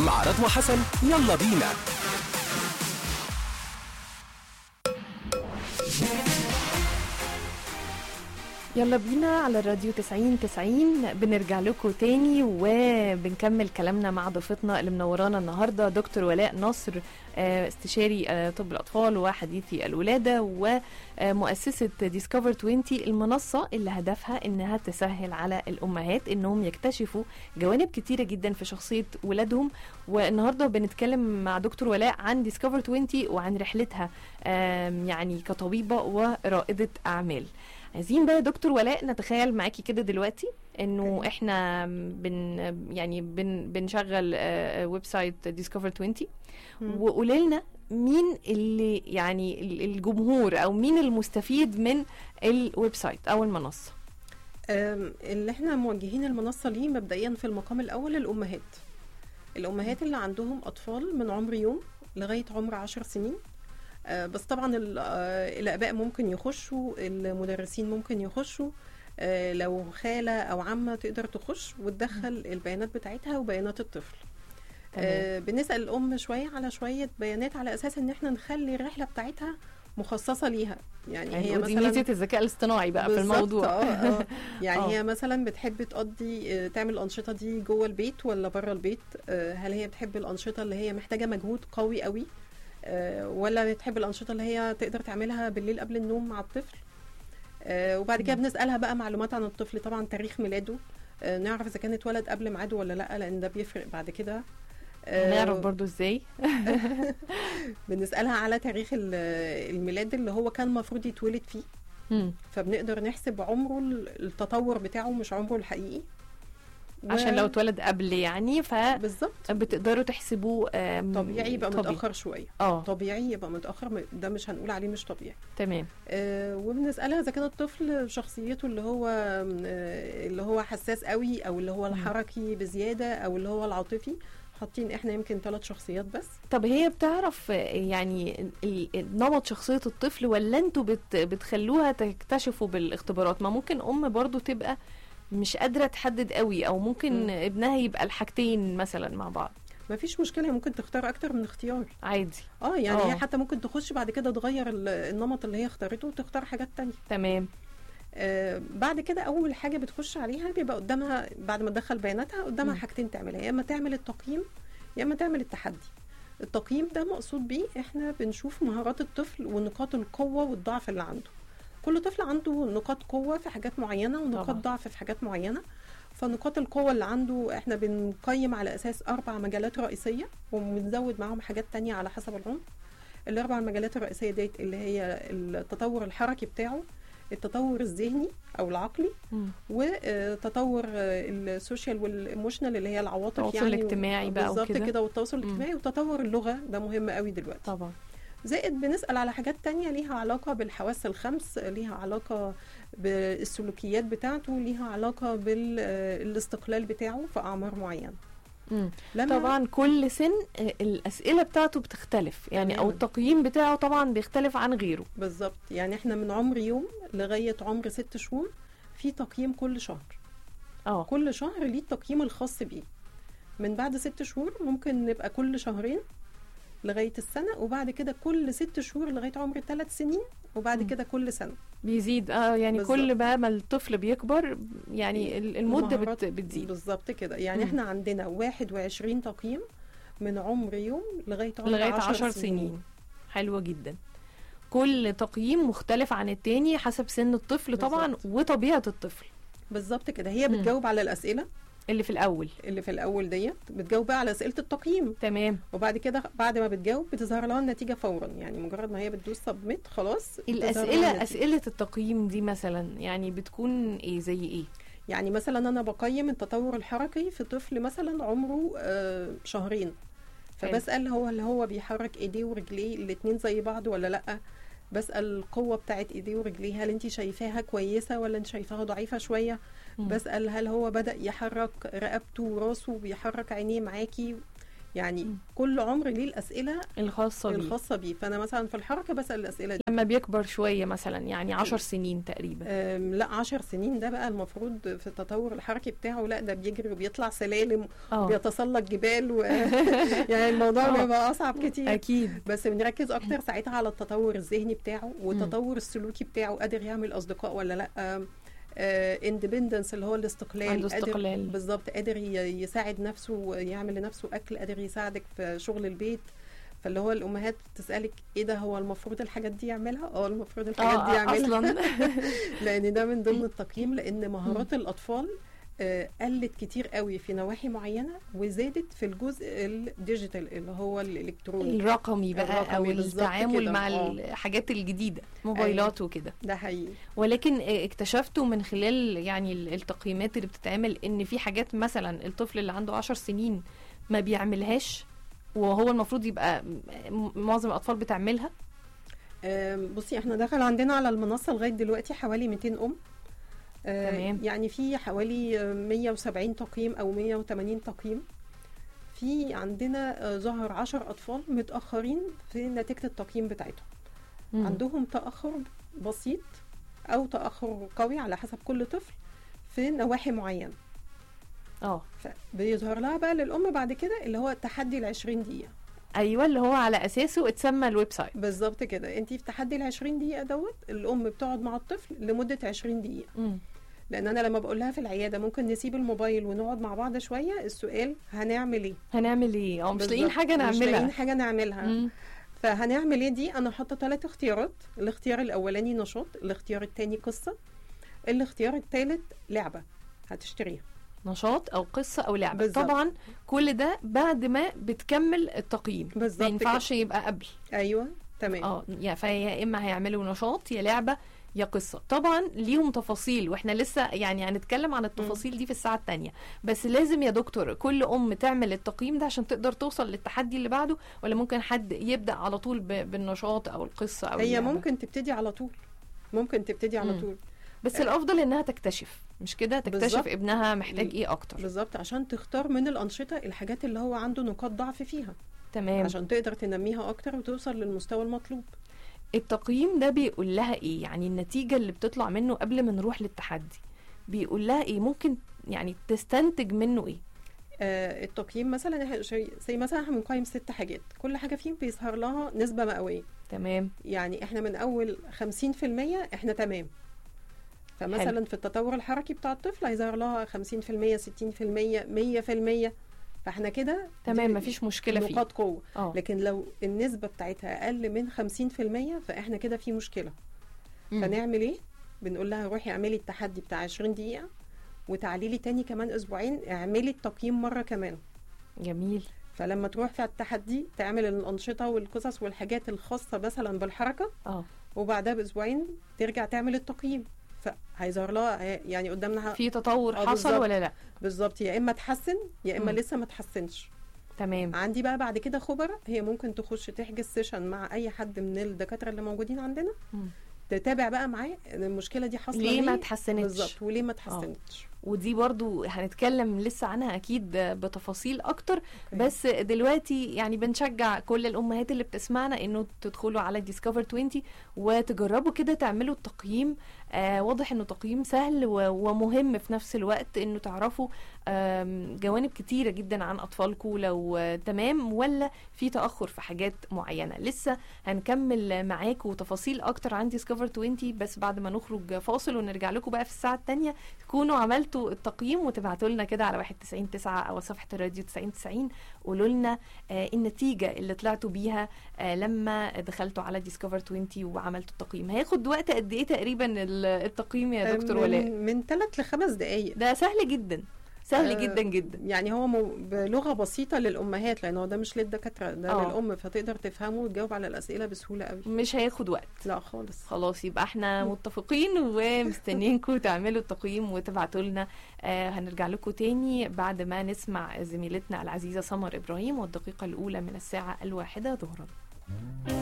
مع رضوى حسن يلا بينا يلا بينا على الراديو 90 90 بنرجع لكم تاني وبنكمل كلامنا مع ضيفتنا اللي منورانا النهارده دكتور ولاء نصر آه، استشاري آه، طب الاطفال وحديثي الولاده ومؤسسه ديسكفر 20 المنصه اللي هدفها انها تسهل على الامهات انهم يكتشفوا جوانب كتيره جدا في شخصيه ولادهم والنهارده بنتكلم مع دكتور ولاء عن ديسكفر 20 وعن رحلتها آم، يعني كطبيبه ورائده اعمال عايزين بقى يا دكتور ولاء نتخيل معاكي كده دلوقتي انه احنا بن يعني بن بنشغل آه، ويب سايت ديسكفر 20 مم. وقولي لنا مين اللي يعني ال- الجمهور او مين المستفيد من الويب سايت او المنصه أم، اللي احنا موجهين المنصة ليه مبدئيا في المقام الأول الأمهات الأمهات اللي عندهم أطفال من عمر يوم لغاية عمر عشر سنين آه، بس طبعا ال- آه، الآباء ممكن يخشوا المدرسين ممكن يخشوا آه، لو خالة أو عمة تقدر تخش وتدخل البيانات بتاعتها وبيانات الطفل آه، بنسأل الأم شوية على شوية بيانات على أساس إن احنا نخلي الرحلة بتاعتها مخصصة ليها يعني هي يعني دي مثلا ميزه الذكاء الاصطناعي بقى في بالظبط، الموضوع اه اه يعني آه. هي مثلا بتحب تقضي آه، تعمل الانشطه دي جوه البيت ولا بره البيت آه، هل هي بتحب الانشطه اللي هي محتاجه مجهود قوي قوي آه، ولا بتحب الانشطه اللي هي تقدر تعملها بالليل قبل النوم مع الطفل آه، وبعد كده مم. بنسالها بقى معلومات عن الطفل طبعا تاريخ ميلاده آه، نعرف اذا كان اتولد قبل ميعاده ولا لا لان ده بيفرق بعد كده آه، هنعرف برضو ازاي بنسالها على تاريخ ال- الميلاد اللي هو كان المفروض يتولد فيه مم. فبنقدر نحسب عمره ال- التطور بتاعه مش عمره الحقيقي و- عشان لو اتولد قبل يعني بالظبط فبتقدروا تحسبوه آم، طبيعي يبقى طبيعي. متاخر شويه اه طبيعي يبقى متاخر م- ده مش هنقول عليه مش طبيعي تمام آه وبنسالها اذا كان الطفل شخصيته اللي هو آه اللي هو حساس قوي او اللي هو مم. الحركي بزياده او اللي هو العاطفي حاطين احنا يمكن ثلاث شخصيات بس طب هي بتعرف آه، يعني ال- ال- نمط شخصية الطفل ولا انتوا بت بتخلوها تكتشفوا بالاختبارات ما ممكن ام برضو تبقى مش قادرة تحدد قوي او ممكن مم. ابنها يبقى الحاجتين مثلا مع بعض ما فيش مشكله هي ممكن تختار اكتر من اختيار عادي اه يعني آه. هي حتى ممكن تخش بعد كده تغير ال- النمط اللي هي اختارته وتختار حاجات تانية تمام آه، بعد كده اول حاجه بتخش عليها بيبقى قدامها بعد ما تدخل بياناتها قدامها مم. حاجتين تعملها يا اما تعمل التقييم يا اما تعمل التحدي التقييم ده مقصود بيه احنا بنشوف مهارات الطفل ونقاط القوه والضعف اللي عنده كل طفل عنده نقاط قوه في حاجات معينه ونقاط طبعا. ضعف في حاجات معينه فنقاط القوة اللي عنده احنا بنقيم على اساس اربع مجالات رئيسية وبنزود معاهم حاجات تانية على حسب العمر الاربع مجالات الرئيسية ديت اللي هي التطور الحركي بتاعه التطور الذهني او العقلي مم. وتطور السوشيال والايموشنال اللي هي العواطف التواصل يعني الاجتماعي بقى بالظبط وكده. كده والتواصل مم. الاجتماعي وتطور اللغه ده مهم قوي دلوقتي طبعا زائد بنسال على حاجات تانية ليها علاقه بالحواس الخمس ليها علاقه بالسلوكيات بتاعته ليها علاقه بالاستقلال بتاعه في اعمار معينه مم. لما طبعا كل سن آه، الاسئلة بتاعته بتختلف يعني او تماماً. التقييم بتاعه طبعا بيختلف عن غيره بالظبط يعني احنا من عمر يوم لغايه عمر ست شهور في تقييم كل شهر اه كل شهر ليه التقييم الخاص بيه من بعد ست شهور ممكن نبقى كل شهرين لغاية السنة وبعد كده كل ست شهور لغاية عمر ثلاث سنين وبعد مم. كده كل سنة بيزيد اه يعني بالظبط. كل بقى ما الطفل بيكبر يعني ال- المدة المهارات بت بتزيد بالظبط كده يعني مم. احنا عندنا 21 تقييم من عمر يوم لغاية عمر لغاية 10 عشر سنين حلوة جدا كل تقييم مختلف عن التاني حسب سن الطفل طبعا بالظبط. وطبيعة الطفل بالظبط كده هي مم. بتجاوب على الأسئلة اللي في الأول اللي في الأول ديت بتجاوب بقى على أسئلة التقييم تمام وبعد كده بعد ما بتجاوب بتظهر لها النتيجة فورا يعني مجرد ما هي بتدوس سبميت خلاص بتظهر لها الأسئلة النتيجة. أسئلة التقييم دي مثلا يعني بتكون ايه زي ايه يعني مثلا انا بقيم التطور الحركي في طفل مثلا عمره آه، شهرين حلو. فبسال هو اللي هو بيحرك ايديه ورجليه الاتنين زي بعض ولا لا بسال القوه بتاعت ايديه ورجليه هل انت شايفاها كويسه ولا انت شايفاها ضعيفه شويه مم. بسال هل هو بدا يحرك رقبته وراسه وبيحرك عينيه معاكي يعني مم. كل عمر ليه الاسئله الخاصه بيه الخاصه بيه فانا مثلا في الحركه بسال الاسئله دي لما بيكبر شويه مثلا يعني عشر سنين تقريبا أم، لا عشر سنين ده بقى المفروض في التطور الحركي بتاعه لا ده بيجري وبيطلع سلالم اه وبيتسلق جبال و... يعني الموضوع آه. بيبقى اصعب كتير اكيد بس بنركز اكتر ساعتها على التطور الذهني بتاعه والتطور السلوكي بتاعه قادر يعمل اصدقاء ولا لا اندبندنس اللي هو الاستقلال عنده قادر- استقلال. بالظبط قادر ي- يساعد نفسه ويعمل لنفسه اكل قادر يساعدك في شغل البيت فاللي هو الامهات بتسالك ايه ده هو المفروض الحاجات دي يعملها اه المفروض الحاجات دي اه يعملها اصلا لان ده من ضمن التقييم لان مهارات الاطفال آه، قلت كتير قوي في نواحي معينه وزادت في الجزء الديجيتال اللي هو الالكتروني الرقمي بقى او الرقمي بالظبط التعامل كده، مع آه. الحاجات الجديده موبايلات وكده ده حقيقي ولكن اكتشفتوا من خلال يعني ال- التقييمات اللي بتتعمل ان في حاجات مثلا الطفل اللي عنده عشر سنين ما بيعملهاش وهو المفروض يبقى م- معظم الاطفال بتعملها آم، بصي احنا دخل عندنا على المنصه لغايه دلوقتي حوالي 200 ام آه، تمام. يعني في حوالي آه، 170 تقييم او 180 تقييم في عندنا آه، ظهر 10 اطفال متاخرين في نتيجه التقييم بتاعتهم مم. عندهم تاخر بسيط او تاخر قوي على حسب كل طفل في نواحي معينه اه فبيظهر لها بقى للام بعد كده اللي هو تحدي ال 20 دقيقه ايوه اللي هو على اساسه اتسمى الويب سايت بالظبط كده انت في تحدي ال 20 دقيقه دوت الام بتقعد مع الطفل لمده 20 دقيقه مم. لان انا لما بقول لها في العياده ممكن نسيب الموبايل ونقعد مع بعض شويه السؤال هنعمل ايه هنعمل ايه اه مش لاقيين بالظبط. حاجه مش لاقيين نعملها حاجه نعملها مم. فهنعمل ايه دي انا حاطه ثلاث اختيارات الاختيار الاولاني نشاط الاختيار الثاني قصه الاختيار الثالث لعبه هتشتريها نشاط او قصه او لعبه بالظبط. طبعا كل ده بعد ما بتكمل التقييم ما بالظبط ينفعش يبقى قبل كده. ايوه تمام اه يا فيا اما هيعملوا نشاط يا لعبه يا قصه طبعا ليهم تفاصيل واحنا لسه يعني هنتكلم عن التفاصيل دي في الساعه الثانيه بس لازم يا دكتور كل ام تعمل التقييم ده عشان تقدر توصل للتحدي اللي بعده ولا ممكن حد يبدا على طول ب- بالنشاط او القصه او هي اللعبة؟ ممكن تبتدي على طول ممكن تبتدي على مم. طول بس الافضل انها تكتشف مش كده تكتشف بالظبط. ابنها محتاج ايه اكتر بالظبط عشان تختار من الانشطه الحاجات اللي هو عنده نقاط ضعف فيها تمام عشان تقدر تنميها اكتر وتوصل للمستوى المطلوب التقييم ده بيقول لها ايه يعني النتيجة اللي بتطلع منه قبل ما نروح للتحدي بيقول لها ايه ممكن يعني تستنتج منه ايه آه التقييم مثلا إحنا شي- زي مثلا احنا بنقيم ست حاجات كل حاجه فيهم بيظهر لها نسبه مئويه تمام يعني احنا من اول 50% احنا تمام فمثلا حلو. في التطور الحركي بتاع الطفل هيظهر لها 50% 60% 100% فاحنا كده تمام دي مفيش مشكلة فيه نقاط قوه اه لكن لو النسبه بتاعتها اقل من 50% فاحنا كده في مشكله مم. فنعمل ايه بنقول لها روحي اعملي التحدي بتاع 20 دقيقه وتعالي لي تاني كمان اسبوعين اعملي التقييم مره كمان جميل فلما تروح في التحدي تعمل الانشطه والقصص والحاجات الخاصه مثلا بالحركه اه وبعدها باسبوعين ترجع تعمل التقييم فهيظهر لها يعني قدامنا في تطور آه، حصل بالظبط. ولا لا بالظبط يا اما تحسن يا اما مم. لسه ما تحسنش تمام عندي بقى بعد كده خبراء هي ممكن تخش تحجز سيشن مع اي حد من الدكاتره اللي موجودين عندنا مم. تتابع بقى معاه إن المشكله دي حاصله ليه ما اتحسنتش بالظبط وليه ما اتحسنتش ودي برضو هنتكلم لسه عنها اكيد بتفاصيل اكتر بس دلوقتي يعني بنشجع كل الامهات اللي بتسمعنا انه تدخلوا على ديسكفر 20 وتجربوا كده تعملوا التقييم آه واضح انه تقييم سهل و- ومهم في نفس الوقت انه تعرفوا آم، جوانب كتيرة جدا عن اطفالكم لو آه، تمام ولا في تاخر في حاجات معينة لسه هنكمل معاكم تفاصيل اكتر عن ديسكفر 20 بس بعد ما نخرج فاصل ونرجع لكم بقى في الساعة الثانية تكونوا عملتوا التقييم وتبعتوا لنا كده على 1999 او صفحه الراديو 9090 قولوا لنا آه النتيجه اللي طلعتوا بيها آه لما دخلتوا على ديسكفر 20 وعملتوا التقييم هياخد وقت قد ايه تقريبا ال- التقييم يا دكتور ولاء من, من ثلاث لخمس دقائق ده سهل جدا سهل آه، جدا جدا يعني هو مو- بلغه بسيطه للامهات لان هو ده مش للدكاتره ده آه. للام فتقدر تفهمه وتجاوب على الاسئله بسهوله قوي مش هياخد وقت لا خالص خلاص يبقى احنا متفقين ومستنيينكم تعملوا التقييم وتبعتوا لنا آه هنرجع لكم تاني بعد ما نسمع زميلتنا العزيزه سمر ابراهيم والدقيقه الاولى من الساعه الواحده ظهرا